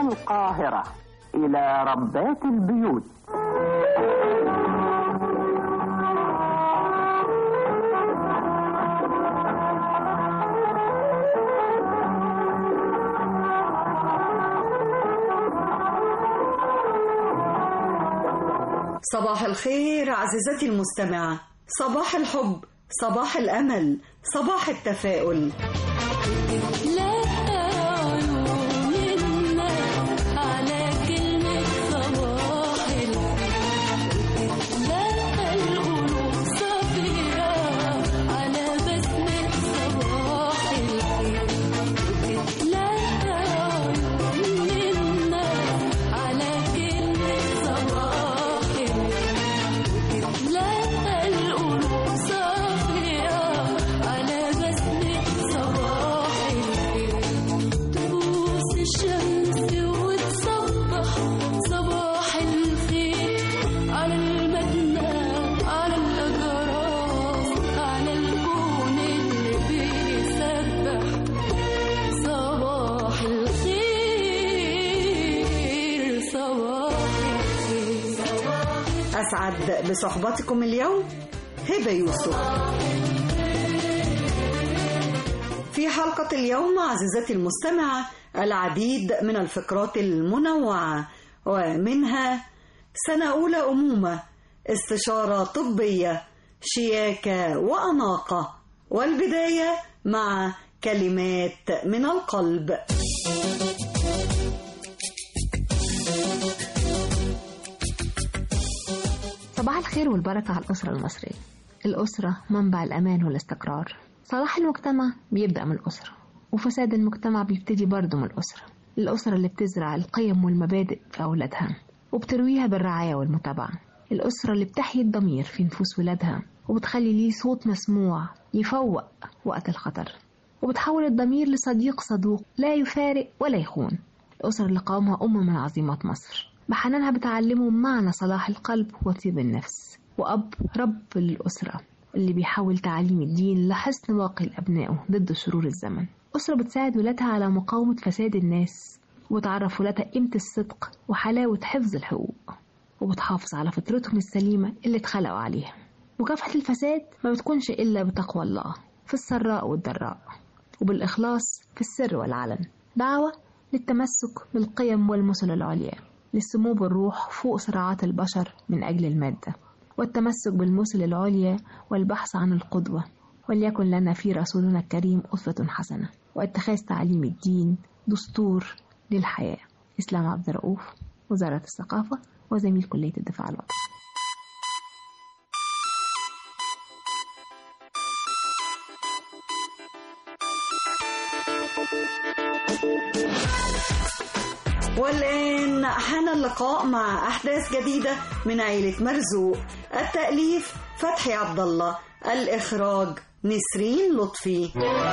القاهرة إلى ربات البيوت صباح الخير عزيزتي المستمعة صباح الحب صباح الأمل صباح التفاؤل لا عيوننا على كلمة صباح لا القلوب صافية على بسمة صباح لا عيوننا على كلمة صباح لا القلوب صافية على بسمة صباح تبوس الشمس وتصبح صباح الخير على المبنى على الأجرام على الكون اللي بيسبح صباح الخير صباح الخير أسعد بصحبتكم اليوم هبة يوسف في حلقة اليوم عزيزتي المستمعة العديد من الفقرات المنوعة ومنها سنة أولى أمومة استشارة طبية شياكة وأناقة والبداية مع كلمات من القلب صباح الخير والبركة على الأسرة المصرية الأسرة منبع الأمان والاستقرار صلاح المجتمع بيبدأ من الأسرة وفساد المجتمع بيبتدي برضه من الأسرة الأسرة اللي بتزرع القيم والمبادئ في أولادها وبترويها بالرعاية والمتابعة الأسرة اللي بتحيي الضمير في نفوس ولادها وبتخلي ليه صوت مسموع يفوق وقت الخطر وبتحول الضمير لصديق صدوق لا يفارق ولا يخون الأسرة اللي قامها أم من عظيمات مصر بحنانها بتعلمه معنى صلاح القلب وطيب النفس وأب رب للأسرة اللي بيحول تعاليم الدين لحسن واقي لأبنائه ضد شرور الزمن أسرة بتساعد ولادها على مقاومة فساد الناس وتعرف ولادها قيمة الصدق وحلاوة حفظ الحقوق وبتحافظ على فطرتهم السليمة اللي اتخلقوا عليها مكافحة الفساد ما بتكونش إلا بتقوى الله في السراء والضراء وبالإخلاص في السر والعلن دعوة للتمسك بالقيم والمثل العليا للسمو بالروح فوق صراعات البشر من أجل المادة والتمسك بالمثل العليا والبحث عن القدوة وليكن لنا في رسولنا الكريم أسوة حسنة واتخاذ تعليم الدين دستور للحياة إسلام عبد الرؤوف وزارة الثقافة وزميل كلية الدفاع الوطني والآن حان اللقاء مع أحداث جديدة من عيلة مرزوق التأليف فتحي عبد الله الإخراج نسرين لطفي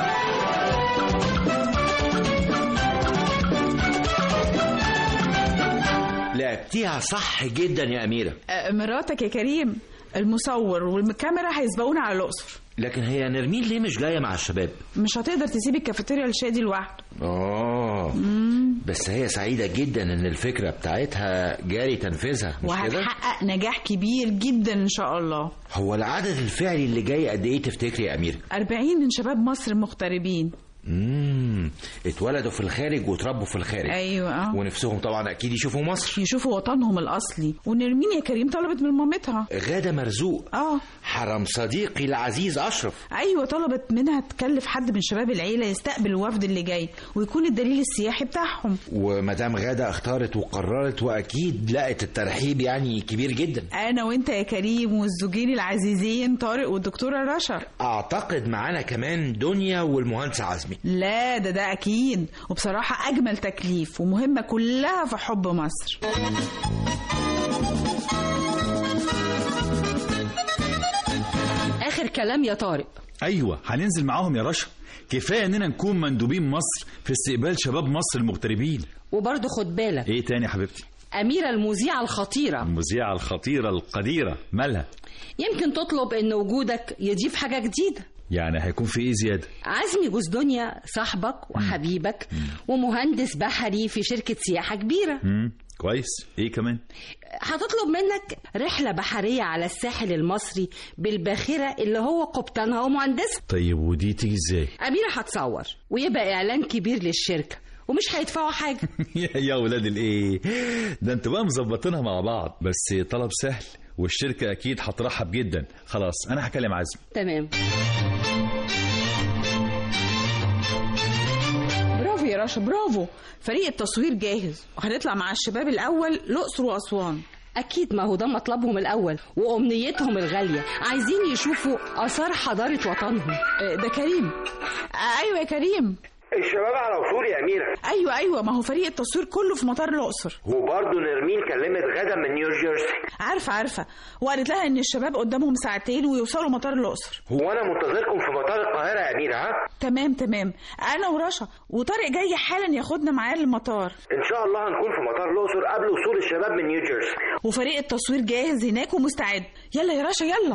لعبتيها صح جدا يا أميرة آه، مراتك يا كريم المصور والكاميرا هيسبقونا على الأقصر لكن هي نرمين ليه مش جاية مع الشباب مش هتقدر تسيب الكافيتيريا لشادي لوحده آه بس هي سعيدة جدا إن الفكرة بتاعتها جاري تنفيذها مش كده؟ وهتحقق نجاح كبير جدا إن شاء الله هو العدد الفعلي اللي جاي قد إيه تفتكري يا أميرة؟ 40 من شباب مصر مغتربين امم اتولدوا في الخارج وتربوا في الخارج أيوة آه. ونفسهم طبعا أكيد يشوفوا مصر يشوفوا وطنهم الأصلي ونرمين يا كريم طلبت من مامتها غادة مرزوق اه حرم صديقي العزيز أشرف ايوه طلبت منها تكلف حد من شباب العيله يستقبل الوفد اللي جاي ويكون الدليل السياحي بتاعهم ومدام غادة اختارت وقررت وأكيد لقت الترحيب يعني كبير جدا انا وانت يا كريم والزوجين العزيزين طارق والدكتوره رشا أعتقد معانا كمان دنيا والمهندس عزمي لا ده ده اكيد وبصراحه اجمل تكليف ومهمه كلها في حب مصر اخر كلام يا طارق ايوه هننزل معاهم يا رشا كفايه اننا نكون مندوبين مصر في استقبال شباب مصر المغتربين وبرضه خد بالك ايه تاني يا حبيبتي أميرة المذيعة الخطيرة المذيعه الخطيره القديره مالها يمكن تطلب إن وجودك يضيف حاجة جديدة يعني هيكون في ايه زياده عزمي جوز دنيا صاحبك وحبيبك ومهندس بحري في شركة سياحة كبيرة امم كويس ايه كمان هتطلب منك رحلة بحرية على الساحل المصري بالباخرة اللي هو قبطانها ومهندسها طيب ودي تيجي ازاي أميرة هتصور ويبقى إعلان كبير للشركة ومش هيدفعوا حاجة يا يا ولاد الايه ده انتوا بقى مظبطينها مع بعض بس طلب سهل والشركه اكيد هترحب جدا خلاص انا هكلم عزم تمام برافو يا رشا برافو فريق التصوير جاهز وهنطلع مع الشباب الاول الاقصر واسوان أكيد ما هو ده مطلبهم الأول وأمنيتهم الغالية عايزين يشوفوا آثار حضارة وطنهم آه، ده كريم آه، ايوه يا كريم الشباب على وصول يا أميرة ايوه ايوه ما هو فريق التصوير كله في مطار الاقصر وبرضه نرمين كلمت غدا من نيو جيرسي عارفه عارفه وقالت لها ان الشباب قدامهم ساعتين ويوصلوا مطار الاقصر هو أنا منتظركم في مطار القاهرة يا أميرة ها تمام تمام انا ورشا وطارق جاي حالا ياخدنا معاه للمطار إن شاء الله هنكون في مطار الأقصر قبل وصول الشباب من نيو جيرسي وفريق التصوير جاهز هناك ومستعد يلا يا رشا يلا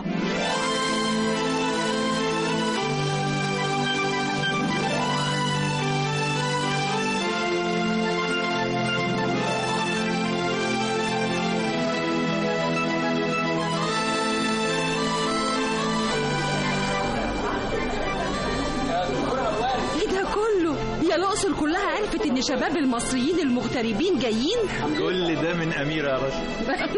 إيه ده كله يا الأقصر كلها عرفت إن شباب المصريين المغتربين جايين كل ده من اميره يا رشا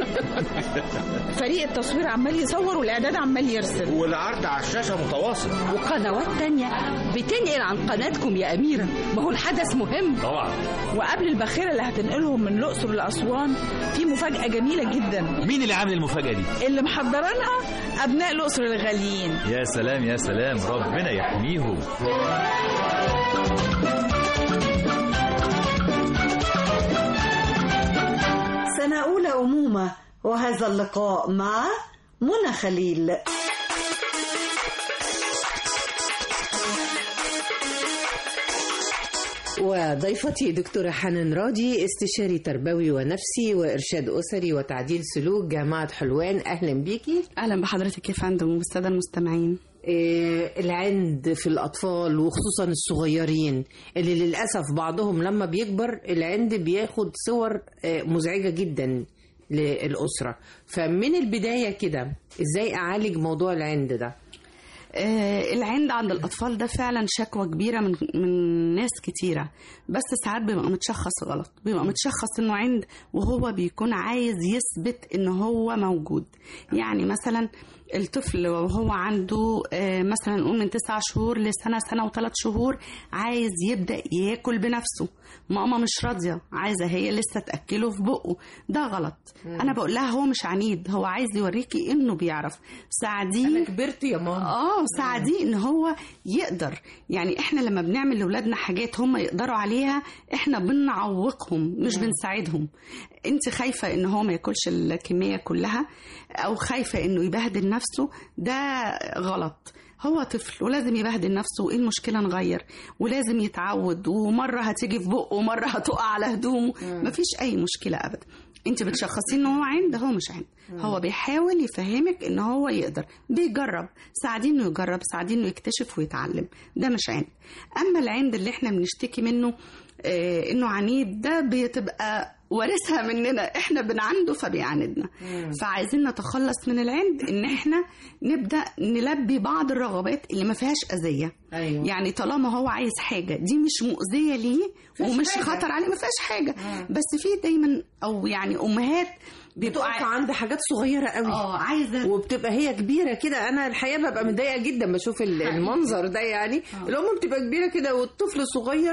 فريق التصوير عمال يصور والاعداد عمال يرسل والعرض على الشاشة متواصل وقنوات تانية بتنقل عن قناتكم يا أميرة ما هو الحدث مهم طبعا وقبل الباخره اللي هتنقلهم من الاقصر لاسوان في مفاجاه جميله جدا مين اللي عامل المفاجاه دي اللي محضرينها ابناء الاقصر الغاليين يا سلام يا سلام ربنا يحميهم سنة أولى أمومة وهذا اللقاء مع منى خليل وضيفتي دكتورة حنان راضي استشاري تربوي ونفسي وإرشاد أسري وتعديل سلوك جامعة حلوان أهلا بيكي اهلا بحضرتك يا فندم والساده المستمعين آه، العند في الأطفال وخصوصا الصغيرين اللي للأسف بعضهم لما بيكبر العند بياخد صور آه، مزعجة جدا للأسرة فمن البداية كده إزاي أعالج موضوع العند ده آه العند عند الاطفال ده فعلا شكوى كبيره من من ناس كتيره بس ساعات بيبقى متشخص غلط بيبقى متشخص انه عند وهو بيكون عايز يثبت ان هو موجود يعني مثلا الطفل وهو عنده آه، مثلا نقول من تسعة شهور لسنة سنة وثلاث شهور عايز يبدأ ياكل بنفسه ماما مش راضية عايزة هي لسه تأكله في بقه ده غلط أنا بقول لها هو مش عنيد هو عايز يوريكي إنه بيعرف ساعديه أنا كبرت يا ماما اه ساعديه ان هو يقدر يعني احنا لما بنعمل لاولادنا حاجات هم يقدروا عليها احنا بنعوقهم مش بنساعدهم انت خايفه ان هو ما ياكلش الكميه كلها او خايفه انه يبهدل نفسه ده غلط هو طفل ولازم يبهدل نفسه وايه المشكله نغير ولازم يتعود ومره هتيجي في بقه ومره هتقع على هدومه مفيش اي مشكله ابدا انت بتشخصيه ان هو عند هو مش عند هو بيحاول يفهمك ان هو يقدر بيجرب ساعديه انه يجرب ساعديه انه يكتشف ويتعلم ده مش عند اما العند اللي احنا بنشتكي منه آه انه عنيد ده بتبقى وارثها مننا احنا بنعنده فبيعاندنا فعايزين نتخلص من العند ان احنا نبدا نلبي بعض الرغبات اللي ما فيهاش اذيه أيوة. يعني طالما هو عايز حاجه دي مش مؤذيه ليه ومش خطر عليه ما فيهاش حاجه بس في دايما او يعني امهات بيبقوا بتقف عند حاجات صغيرة قوي اه عايزه وبتبقى هي كبيرة كده أنا الحقيقة ببقى متضايقة جدا بشوف ال- المنظر ده يعني الأم بتبقى كبيرة كده والطفل صغير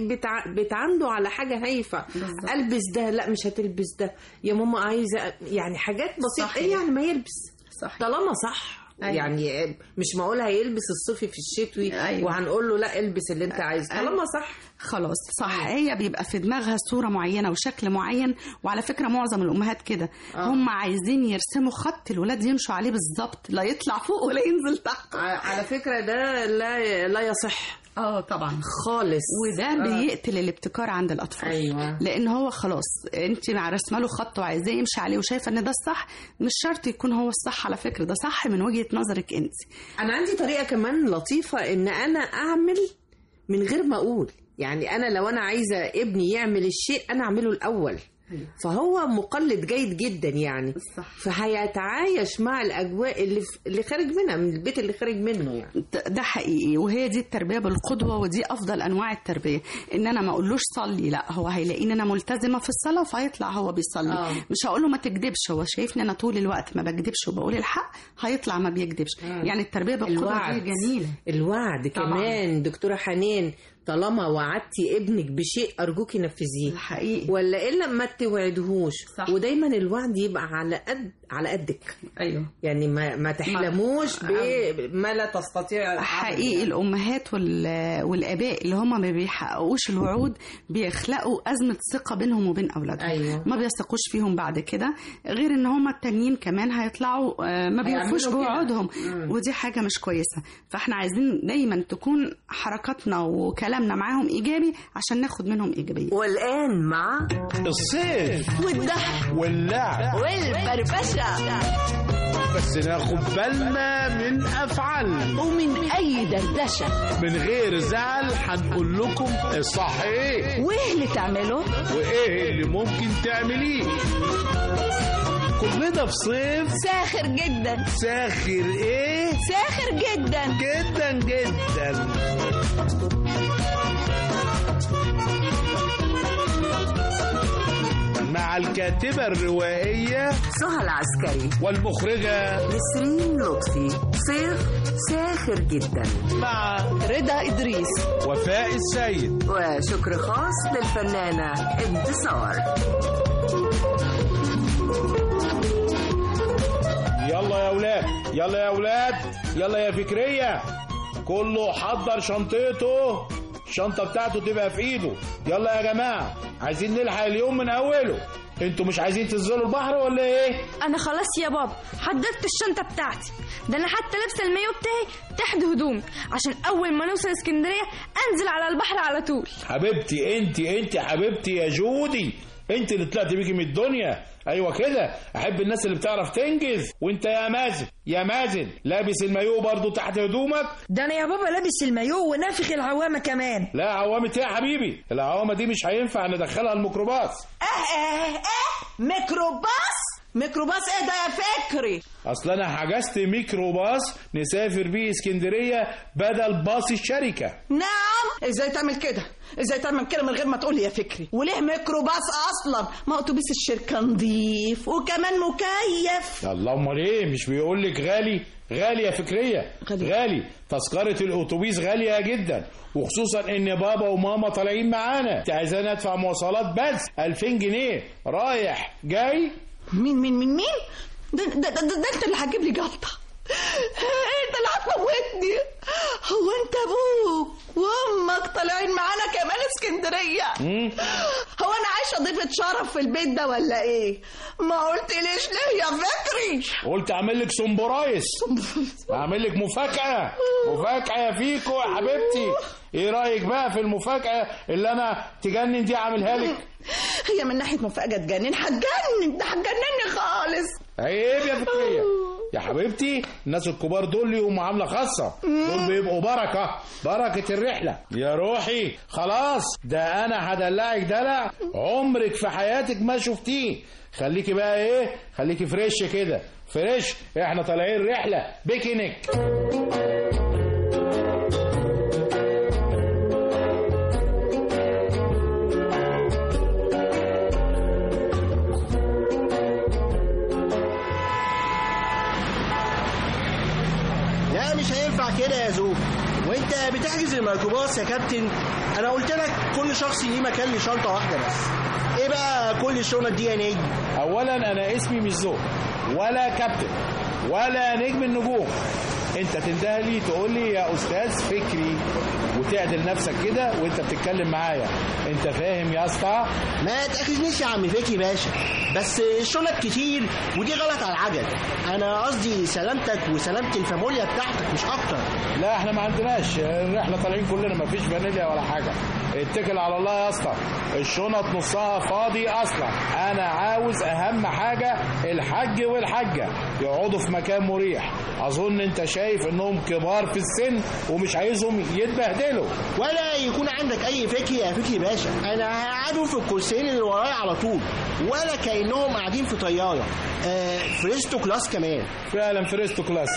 وبتعنده على حاجة هايفة ألبس ده لا مش هتلبس ده يا ماما عايزة يعني حاجات بسيطة صحيح. إيه يعني ما يلبس صح طالما صح أيوة. يعني مش معقول هيلبس الصيفي في الشتوي أيوة. وهنقول له لا البس اللي انت عايزه طالما صح خلاص صح هي بيبقى في دماغها صورة معينة وشكل معين وعلى فكرة معظم الأمهات كده هم عايزين يرسموا خط الولاد يمشوا عليه بالظبط لا يطلع فوق ولا ينزل تحت ع- على فكرة ده لا لا يصح اه طبعا خالص وده آه. بيقتل الابتكار عند الاطفال أيوة. لان هو خلاص انت مع رسمه له خط وعايزاه يمشي عليه وشايفه ان ده الصح مش شرط يكون هو الصح على فكره ده صح من وجهه نظرك انت انا عندي طريقه كمان لطيفه ان انا اعمل من غير ما اقول يعني انا لو انا عايزه ابني يعمل الشيء انا اعمله الاول فهو مقلد جيد جدا يعني صح. فهيتعايش مع الاجواء اللي ف... اللي خارج منها من البيت اللي خارج منه يعني ده- ده حقيقي وهي دي التربيه بالقدوه ودي افضل انواع التربيه ان انا ما اقولوش صلي لا هو هيلاقيني انا ملتزمه في الصلاه فهيطلع هو بيصلي آه. مش هقول له ما تكذبش هو شايفني انا طول الوقت ما بكذبش وبقول الحق هيطلع ما بيكذبش يعني التربيه بالقدوه الوعد دي جميله الوعد طبعاً. كمان دكتوره حنان طالما وعدتي ابنك بشيء ارجوكي نفذيه حقيقي ولا الا ما توعدهوش صح. ودايما الوعد يبقى على قد على قدك ايوه يعني ما ما تحلموش بما لا تستطيع حقيقي الامهات وال- والاباء اللي هم ما بيحققوش الوعود بيخلقوا ازمه ثقه بينهم وبين اولادهم أيوة. ما بيثقوش فيهم بعد كده غير ان هم التانيين كمان هيطلعوا آه، ما هيعملوا بيوفوش كده. بوعودهم مم. ودي حاجه مش كويسه فاحنا عايزين دايما تكون حركاتنا وكلامنا معاهم ايجابي عشان ناخد منهم ايجابيه والان مع الصيف والضحك واللعب والفرفشة بس ناخد بالنا من افعالنا ومن أي دردشة من غير زعل هنقول لكم الصح ايه وإيه اللي تعمله؟ وايه اللي ممكن تعمليه كلنا في صيف ساخر جدا ساخر ايه ساخر جدا جدا جدا مع الكاتبة الروائية سهى العسكري والمخرجة نسرين لطفي صيف ساخر جدا مع رضا إدريس وفاء السيد وشكر خاص للفنانة انتصار يلا يا ولاد يلا يا ولاد يلا يا فكرية كله حضر شنطته الشنطة بتاعته تبقى في ايده يلا يا جماعة عايزين نلحق اليوم من اوله انتوا مش عايزين تنزلوا البحر ولا ايه انا خلاص يا بابا حضرت الشنطه بتاعتي ده انا حتى لابسه المايو بتاعي تحت هدومي عشان اول ما نوصل اسكندريه انزل على البحر على طول حبيبتي انت انت حبيبتي يا جودي انت اللي طلعت بيكي من الدنيا ايوه كده احب الناس اللي بتعرف تنجز وانت يا مازن يا مازن لابس المايو برضو تحت هدومك ده انا يا بابا لابس المايو ونافخ العوامه كمان لا عوامة ايه يا حبيبي العوامة دي مش هينفع ندخلها الميكروباص اه اه اه ميكروباص ميكروباص ايه ده يا فكري اصل انا حجزت ميكروباص نسافر بيه اسكندريه بدل باص الشركه نعم ازاي تعمل كده ازاي تعمل كده من غير ما تقول لي يا فكري وليه ميكروباص اصلا ما اتوبيس الشركه نظيف وكمان مكيف الله امال ايه مش بيقول لك غالي غالي يا فكريه غالي. غالي تذكره الاتوبيس غاليه جدا وخصوصا ان بابا وماما طالعين معانا انت عايزاني ادفع مواصلات بس 2000 جنيه رايح جاي مين مين مين مين ده ده, ده, ده, ده انت اللي هتجيب لي جلطه انت اللي هتموتني هو انت ابوك وامك طالعين معانا كمان اسكندريه مم. هو انا عايشه ضيفه شرف في البيت ده ولا ايه ما قلتليش ليه يا فكري قلت اعمل لك سمبرايس اعمل لك مفاجاه مفاجاه يا فيكو يا حبيبتي ايه رايك بقى في المفاجاه اللي انا تجنن دي اعملها لك هي من ناحيه مفاجاه تجنن هتجنن ده هتجنني خالص عيب يا فكرية يا حبيبتي الناس الكبار دول ليهم معاملة خاصة دول بيبقوا بركة بركة الرحلة يا روحي خلاص ده أنا هدلعك دلع عمرك في حياتك ما شفتيه خليكي بقى إيه خليكي فريش كده فريش إحنا طالعين رحلة بيكنيك لا مش هينفع كده يا زوج وانت بتحجز الميكروباص يا كابتن انا قلت لك كل شخص ليه مكان لشنطه واحده بس ايه بقى كل الشنط دي يا نجم أولا أنا اسمي مش ذوق ولا كابتن ولا نجم النجوم انت تنده لي تقول لي يا استاذ فكري وتعدل نفسك كده وانت بتتكلم معايا انت فاهم يا اسطى ما تاخذنيش يا عم فكري باشا بس الشنط كتير ودي غلط على العجل انا قصدي سلامتك وسلامه الفاموليا بتاعتك مش اكتر لا احنا ما عندناش الرحله طالعين كلنا ما فيش فانيليا ولا حاجه اتكل على الله يا اسطى الشنط نصها فاضي اصلا انا عاوز اهم حاجه الحج والحجه يقعدوا في مكان مريح اظن انت شايف انهم كبار في السن ومش عايزهم يتبهدلوا ولا يكون عندك اي فكر يا فكري باشا انا هقعدهم في الكرسيين اللي ورايا على طول ولا كانهم قاعدين في طياره آه فريستو كلاس كمان فعلا فريستو كلاس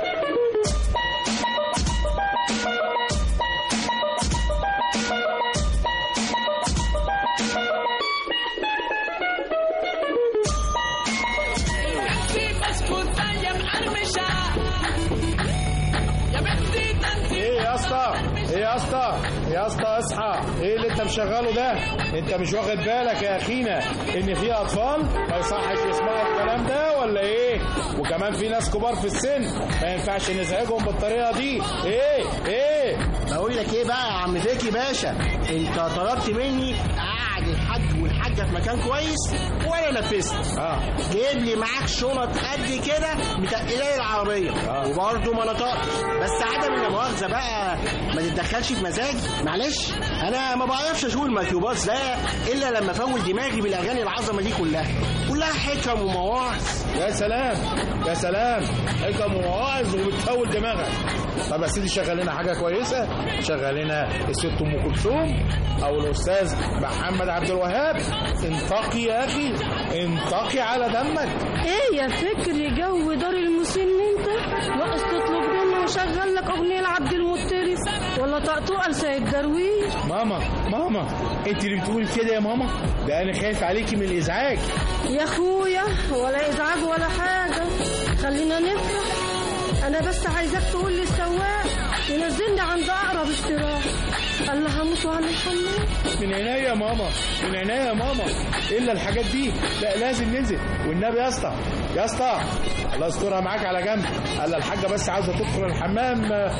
ايه يا اسطى ايه يا اسطى يا اسطى اصحى ايه اللي انت مشغله ده انت مش واخد بالك يا اخينا ان في اطفال ما يصحش يسمعوا الكلام ده ولا ايه وكمان في ناس كبار في السن ما ينفعش نزعجهم بالطريقه دي ايه ايه بقول لك ايه بقى يا عم فكري باشا انت طلبت مني اقعد الحاج والحاجه في مكان كويس وانا نفذت اه جيب لي معاك شنط قد كده متقلة العربيه آه. وبرضه ما نطقتش بس عدم المؤاخذه بقى ما تتدخلش في مزاجي معلش انا ما بعرفش اشوف الميكروباص ده الا لما افول دماغي بالاغاني العظمه دي كلها كلها حكم ومواعظ يا سلام يا سلام حكم ومواعظ وبتفول دماغك طب يا سيدي شغل لنا حاجه كويسه شغل لنا الست ام كلثوم او الاستاذ محمد عبد الوهاب انتقي يا اخي انتقي على دمك ايه يا فكري جو دار المسن انت ناقص تطلب منه وشغل لك اغنيه لعبد المطرب ولا طقطوقه لسيد درويش ماما ماما انت اللي بتقولي كده يا ماما ده انا خايف عليكي من الازعاج يا اخويا ولا ازعاج ولا حاجه خلينا نفرح انا بس عايزاك تقول للسواق ينزلني عند اقرب استراحه قال له هموت وعن الحمام من عينيا يا ماما من عينيا يا ماما الا الحاجات دي لا لازم ننزل والنبي يا اسطى يا اسطى الله يسترها معاك على جنب قال الحاجه بس عاوزه تدخل الحمام آه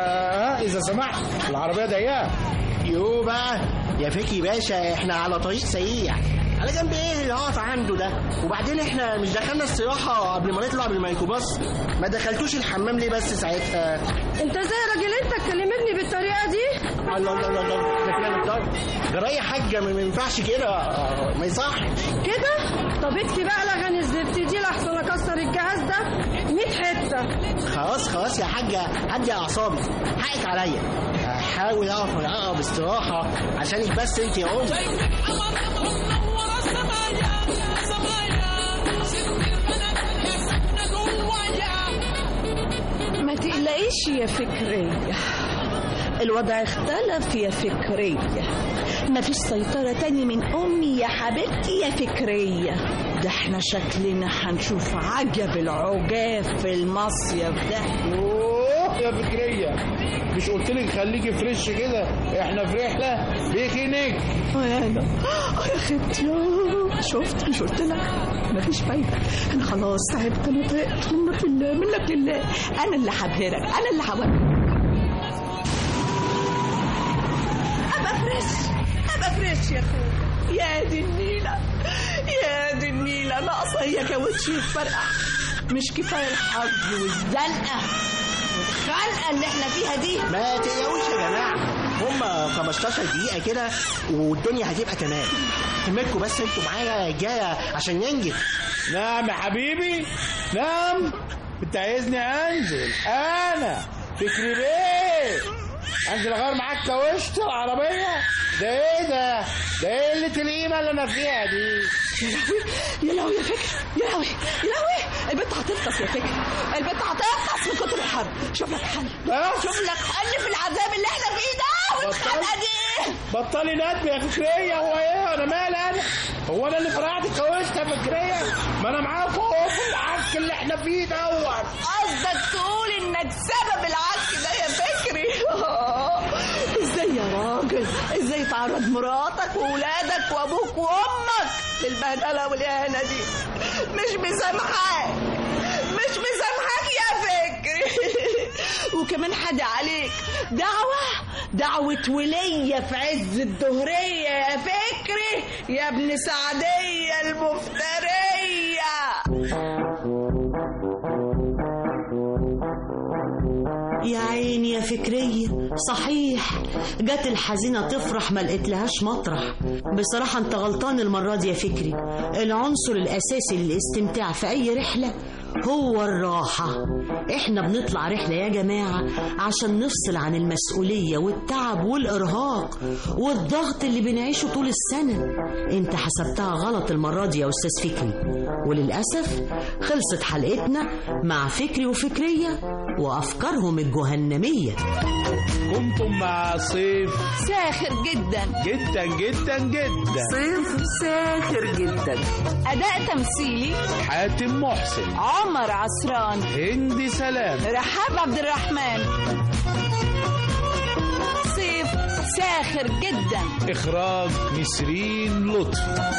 آه اذا سمحت العربيه ضيقه يو بقى يا فكري باشا احنا على طريق سريع على جنب ايه اللي هقف عنده ده وبعدين احنا مش دخلنا استراحه قبل ما نطلع بالميكروباص ما دخلتوش الحمام ليه بس ساعتها انت زي راجل انت تكلمني بالطريقه دي الله الله الله الله ده كده مضطر جرايه يا حاجه ما ما ينفعش كده آه، ما يصحش كده طب اكتب بقى الاغاني الزفت دي لحسن اكسر الجهاز ده 100 حته خلاص خلاص يا حاجه هدي اعصابي حقك عليا هحاول اقف على اقرب استراحه عشانك بس انت يا امي ما تقلقيش يا فكرية الوضع اختلف يا فكرية مفيش سيطرة تاني من أمي يا حبيبتي يا فكرية ده احنا شكلنا هنشوف عجب العجاب في المصيف ده اوه يا فكريه مش قلت لك خليكي فريش كده احنا في رحله بيكنيك اه يا انا اه يا خبتي آه، شفت مش قلت لك مفيش فايدة أنا خلاص تعبت أنا طقت منك لله منك لله أنا اللي هبهرك أنا اللي هبهرك أبقى فريش أبقى فريش يا أخويا يا دي النيلة يا دي النيلة ناقصة هي كاوتشي يتفرقع مش كفاية الحظ والزنقة والخنقة اللي احنا فيها دي ما تقلقوش يا جماعه هما 15 دقيقه كده والدنيا هتبقى تمام همكوا بس انتوا معايا جايه عشان ننجز نعم يا حبيبي نعم انت عايزني انزل انا فكري بيه انزل اغير معاك كاوشت العربيه ده ايه ده ده ايه قله القيمه اللي انا فيها دي يا لهوي يا فكر يا لهوي يا لهوي البنت هتفطس يا فكر البنت هتفطس من كتر الحر شوف لك حل شوف لك حل في العذاب اللي احنا فيه ده والخنقه دي بطلي ندم يا فكريه هو ايه انا مالي انا هو انا اللي فرقعت الكاوشت يا فكريه ما انا معاكم اهو في العك اللي احنا فيه دوت قصدك تقول انك سبب العك ده يا فكري ازاي يا راجل ازاي تعرض مراتك واولادك وابوك وامك للبهدله والاهانه دي مش مسامحاك مش مسامحاك يا فكري وكمان حد عليك دعوة دعوة ولية في عز الظهرية يا فكري يا ابن سعدية المفترية يا عيني يا فكرية صحيح جت الحزينة تفرح ما لقيتلهاش مطرح بصراحة انت غلطان المرة دي يا فكري العنصر الأساسي للاستمتاع في أي رحلة هو الراحة احنا بنطلع رحلة يا جماعة عشان نفصل عن المسؤولية والتعب والإرهاق والضغط اللي بنعيشه طول السنة انت حسبتها غلط المرة دي يا أستاذ فكري وللأسف خلصت حلقتنا مع فكري وفكرية وأفكارهم الجهنمية كنتم مع صيف ساخر جدا جدا جدا جدا صيف ساخر جدا أداء تمثيلي حاتم محسن عمر عصران هندي سلام رحاب عبد الرحمن صيف ساخر جدا إخراج نسرين لطفي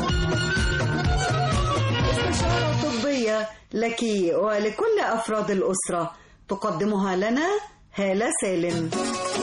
استشارة طبية لك ولكل أفراد الأسرة تقدمها لنا هالة سالم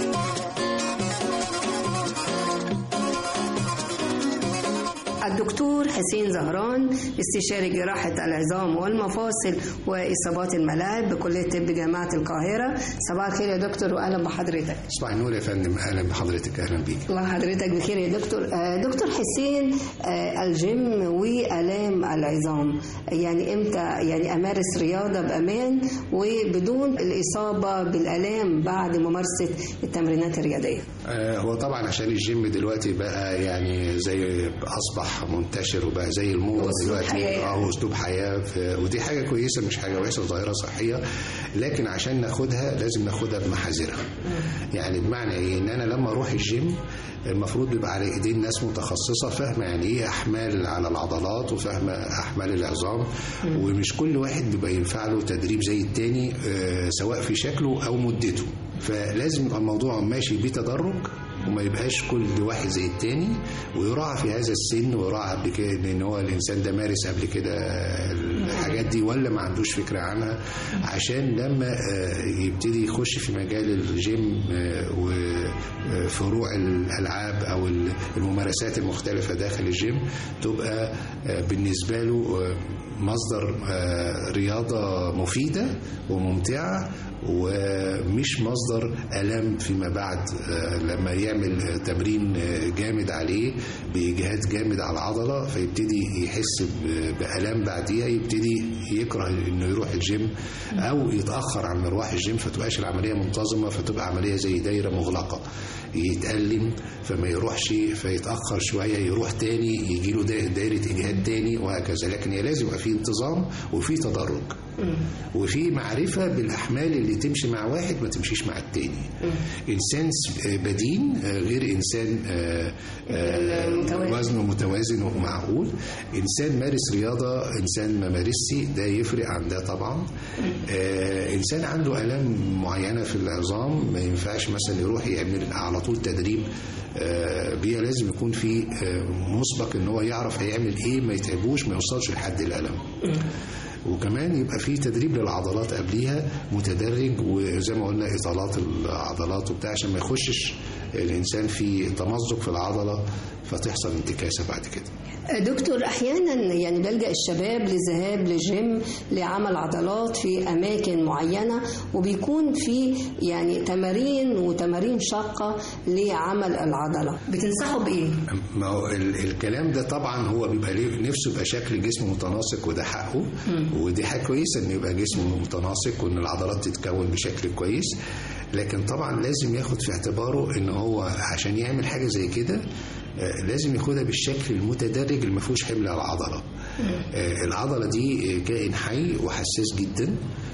الدكتور حسين زهران استشاري جراحة العظام والمفاصل وإصابات الملاعب بكلية طب جامعة القاهرة صباح الخير يا دكتور وأهلا بحضرتك صباح النور يا فندم اهلا بحضرتك اهلا بيك الله حضرتك بخير يا دكتور آه، دكتور حسين آه، الجيم وآلام العظام يعني امتى يعني امارس رياضة بأمان وبدون الإصابة بالآلام بعد ممارسة التمرينات الرياضية آه، هو طبعا عشان الجيم دلوقتي بقى يعني زي اصبح منتشر وبقى زي الموضه وأسلوب دلوقتي حياة. اه اسلوب حياه ف- ودي حاجه كويسه مش حاجه وحشه ظاهره صحيه لكن عشان ناخدها لازم ناخدها بمحاذيرها يعني بمعنى ايه ان انا لما اروح الجيم المفروض بيبقى على ايدين ناس متخصصه فاهمه يعني ايه احمال على العضلات وفاهمه احمال العظام ومش كل واحد بيبقى ينفع له تدريب زي التاني آه، سواء في شكله او مدته فلازم يبقى الموضوع ماشي بتدرج وما يبقاش كل واحد زي التاني ويراعى في هذا السن ويراعى قبل كده ان هو الانسان ده مارس قبل كده الحاجات دي ولا ما عندوش فكره عنها عشان لما آه، يبتدي يخش في مجال الجيم آه، وفروع الالعاب او الممارسات المختلفه داخل الجيم تبقى آه، بالنسبه له آه، مصدر آه، رياضه مفيده وممتعه ومش مصدر الام فيما بعد آه، لما يعمل آه، تمرين آه، جامد عليه باجهاد جامد على العضله فيبتدي يحس ب- بالام بعديها يبتدي يكره انه يروح الجيم او يتاخر عن مروح الجيم فتبقاش العمليه منتظمه فتبقى عمليه زي دايره مغلقه يتألم فما يروحش فيتأخر شوية يروح تاني يجي له دايرة إجهاد تاني وهكذا لكن هي لازم يبقى في انتظام وفي تدرج وفي معرفة بالأحمال اللي تمشي مع واحد ما تمشيش مع التاني إنسان س- بدين آه، غير إنسان آه، آه، وزنه متوازن ومعقول إنسان مارس رياضة إنسان ما مارسش ده يفرق عن ده طبعا آه، إنسان عنده آلام معينة في العظام ما ينفعش مثلا يروح يعمل على طول تدريب آه، بيها لازم يكون في آه، مسبق ان هو يعرف هيعمل ايه ما يتعبوش ما يوصلش لحد الالم وكمان يبقى في تدريب للعضلات قبليها متدرج وزي ما قلنا اطالات العضلات وبتاع عشان ما يخشش الانسان في تمزق في العضله فتحصل انتكاسه بعد كده دكتور احيانا يعني بلجا الشباب للذهاب للجيم لعمل عضلات في اماكن معينه وبيكون في يعني تمارين وتمارين شاقه لعمل العضله بتنصحوا بايه ما هو ال- الكلام ده طبعا هو بيبقى ليه نفسه يبقى شكل جسمه متناسق وده حقه ودي حاجه كويسه ان يبقى جسمه متناسق وان العضلات تتكون بشكل كويس لكن طبعا لازم ياخد في اعتباره ان هو عشان يعمل حاجه زي كده آه، لازم ياخدها بالشكل المتدرج اللي ما فيهوش حمل على العضله آه، العضله دي آه، كائن حي وحساس جدا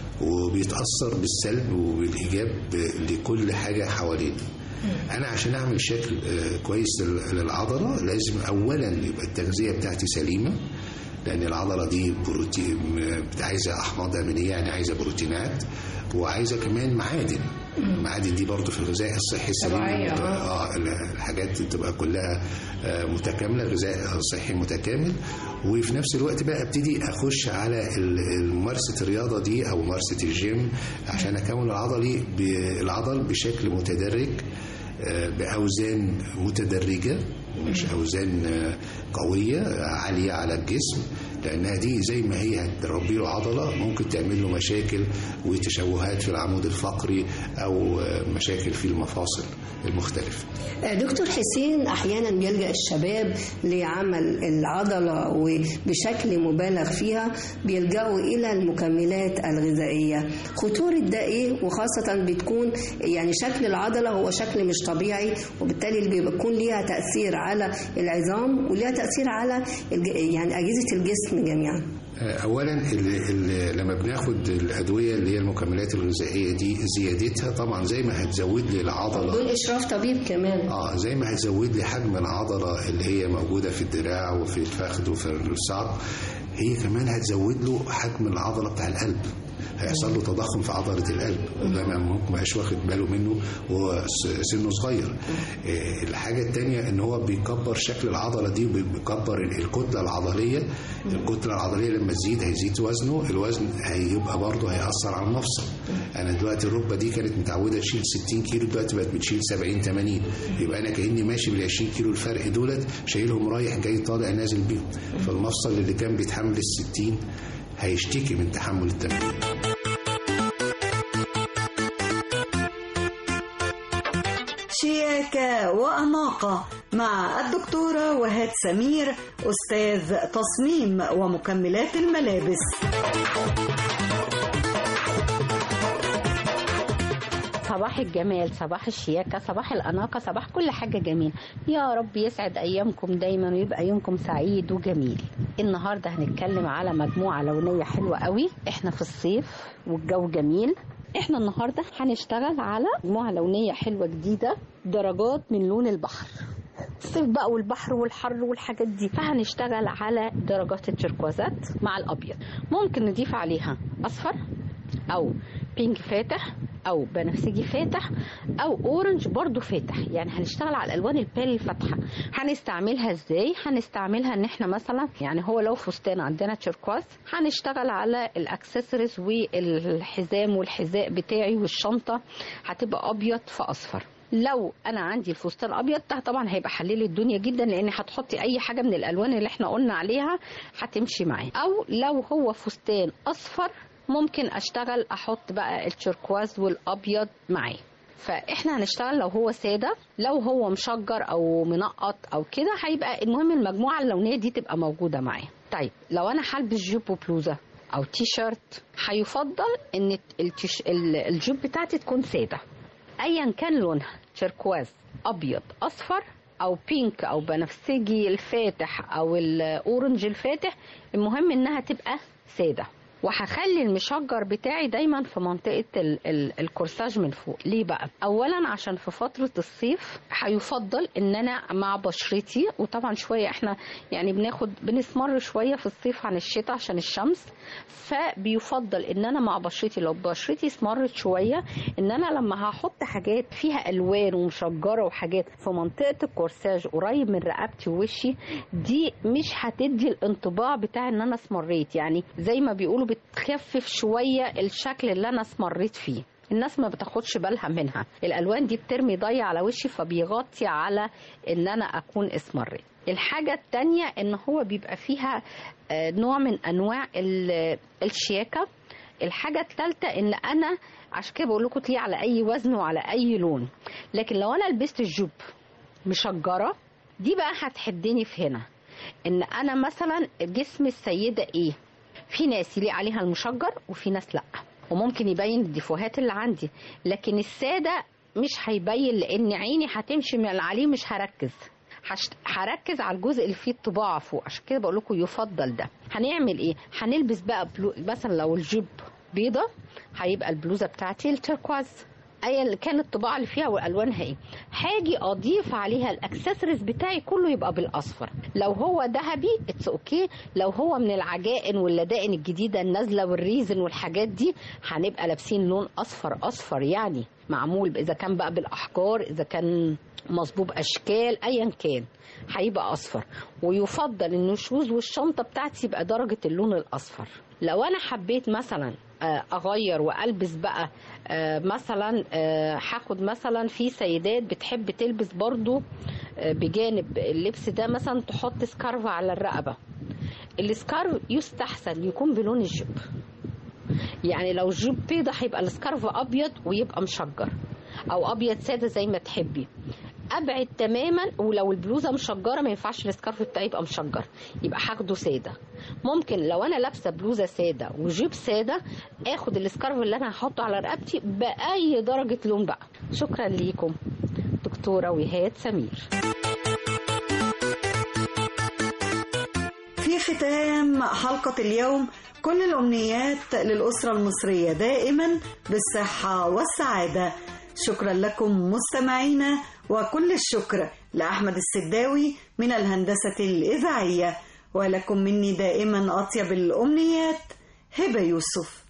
وبيتاثر بالسلب وبالايجاب لكل حاجه حواليه انا عشان اعمل شكل آه، كويس لل- للعضله لازم اولا يبقى التغذيه بتاعتي سليمه لان العضله دي بروتين م- عايزه احماض امينيه يعني عايزه بروتينات وعايزه كمان معادن المعادن دي برضو في الغذاء الصحي السليم طبيعية، المت- آه. اه ال- الحاجات تبقى كلها آه، متكامله غذاء صحي متكامل وفي نفس الوقت بقى ابتدي اخش على ال- ال- ممارسه الرياضه دي او ممارسه الجيم عشان اكون العضلي ب- العضل بشكل متدرج آه، باوزان متدرجه مش اوزان آه، قويه عاليه على الجسم لانها دي زي ما هي هتربي له عضله ممكن تعمل له مشاكل وتشوهات في العمود الفقري او آه، مشاكل في المفاصل المختلفه دكتور حسين احيانا بيلجا الشباب لعمل العضله وبشكل مبالغ فيها بيلجأوا الى المكملات الغذائيه خطوره ده ايه وخاصه بتكون يعني شكل العضله هو شكل مش طبيعي وبالتالي بيكون ليها تاثير على العظام وليها تاثير على الج- يعني اجهزه الجسم جميعا اولا ال ال لما بناخد الادويه اللي هي المكملات الغذائيه دي زيادتها طبعا زي ما هتزود لي العضله دول اشراف طبيب كمان اه زي ما هتزود لي حجم العضله اللي هي موجوده في الدراع وفي الفخذ وفي الساق هي كمان هتزود له حجم العضله بتاع القلب هيحصل له تضخم في عضله القلب وده ما ممكن ما يبقاش واخد باله منه وهو س- سنه صغير آه، الحاجه الثانيه ان هو بيكبر شكل العضله دي وبيكبر ال- الكتله العضليه الكتله العضليه لما تزيد هيزيد وزنه الوزن هيبقى برضه هيأثر على المفصل انا دلوقتي الركبه دي كانت متعوده تشيل 60 كيلو دلوقتي بقت بتشيل 70 80 يبقى انا كاني ماشي بال 20 كيلو الفرق دولت شايلهم رايح جاي طالع نازل بيهم فالمفصل اللي كان بيتحمل ال 60 هيشتكي من تحمل التمرين شياكة وأناقة مع الدكتورة وهاد سمير أستاذ تصميم ومكملات الملابس صباح الجمال صباح الشياكة صباح الأناقة صباح كل حاجة جميل يا رب يسعد أيامكم دايما ويبقى يومكم سعيد وجميل النهاردة هنتكلم على مجموعة لونية حلوة قوي احنا في الصيف والجو جميل احنا النهاردة هنشتغل على مجموعة لونية حلوة جديدة درجات من لون البحر الصيف بقى والبحر والحر والحاجات دي فهنشتغل على درجات التركوازات مع الابيض ممكن نضيف عليها اصفر او بينك فاتح او بنفسجي فاتح او اورنج برضو فاتح يعني هنشتغل على الالوان البال الفاتحه هنستعملها ازاي هنستعملها ان احنا مثلا يعني هو لو فستان عندنا تشيركواز هنشتغل على الاكسسوارز والحزام والحذاء بتاعي والشنطه هتبقى ابيض في اصفر لو انا عندي الفستان ابيض ده طبعا هيبقى حلل الدنيا جدا لان هتحطي اي حاجه من الالوان اللي احنا قلنا عليها هتمشي معاه او لو هو فستان اصفر ممكن اشتغل احط بقى التركواز والابيض معاه فاحنا هنشتغل لو هو ساده لو هو مشجر او منقط او كده هيبقى المهم المجموعه اللونيه دي تبقى موجوده معايا طيب لو انا هلبس جيب وبلوزه او تي شيرت هيفضل ان التيش... ال- الجيب بتاعتي تكون ساده ايا كان لونها تركواز ابيض اصفر او بينك او بنفسجي الفاتح او الاورنج الفاتح المهم انها تبقى ساده وهخلي المشجر بتاعي دايما في منطقه ال ال الكورساج من فوق ليه بقى اولا عشان في فتره الصيف هيفضل ان انا مع بشرتي وطبعا شويه احنا يعني بناخد بنسمر شويه في الصيف عن الشتاء عشان الشمس فبيفضل ان انا مع بشرتي لو بشرتي اسمرت شويه ان انا لما هحط حاجات فيها الوان ومشجره وحاجات في منطقه الكورساج قريب من رقبتي ووشي دي مش هتدي الانطباع بتاع ان انا اسمريت يعني زي ما بيقولوا بتخفف شويه الشكل اللي انا اسمريت فيه الناس ما بتاخدش بالها منها الالوان دي بترمي ضي على وشي فبيغطي على ان انا اكون اسمريت الحاجة التانية ان هو بيبقى فيها آه، نوع من انواع ال- الشياكة الحاجة التالتة ان انا عشان كده بقول لكم تليه على اي وزن وعلى اي لون لكن لو انا لبست الجوب مشجرة دي بقى هتحدني في هنا ان انا مثلا جسم السيدة ايه في ناس يليق عليها المشجر وفي ناس لا وممكن يبين الديفوهات اللي عندي لكن السادة مش هيبين لان عيني هتمشي من عليه مش هركز هش- هركز على الجزء اللي فيه الطباعة فوق عشان كده بقول لكم يفضل ده هنعمل ايه هنلبس بقى بلو... مثلا لو الجيب بيضة هيبقى البلوزة بتاعتي التركواز ايا كان الطباعه اللي فيها والوانها ايه هاجي اضيف عليها الاكسسوارز بتاعي كله يبقى بالاصفر لو هو ذهبي اتس اوكي لو هو من العجائن واللدائن الجديده النازله والريزن والحاجات دي هنبقى لابسين لون اصفر اصفر يعني معمول اذا كان بقى بالاحجار اذا كان مصبوب اشكال ايا كان هيبقى اصفر ويفضل ان الشوز والشنطه بتاعتي يبقى درجه اللون الاصفر لو انا حبيت مثلا آه، اغير والبس بقى آه، مثلا آه، هاخد مثلا في سيدات بتحب تلبس برضو آه، بجانب اللبس ده مثلا تحط سكارف على الرقبه السكارف يستحسن يكون بلون الجيب يعني لو الجيب بيضة هيبقى السكارف ابيض ويبقى مشجر او ابيض ساده زي ما تحبي ابعد تماما ولو البلوزه مشجره ما ينفعش السكارف بتاعي يبقى مشجر يبقى هاخده ساده ممكن لو انا لابسه بلوزه ساده وجيب ساده اخد السكارف اللي انا هحطه على رقبتي باي درجه لون بقى شكرا ليكم دكتوره وهاد سمير في ختام حلقة اليوم كل الأمنيات للأسرة المصرية دائما بالصحة والسعادة شكرا لكم مستمعينا وكل الشكر لأحمد السداوي من الهندسة الإذاعية ولكم مني دائما أطيب الأمنيات هبة يوسف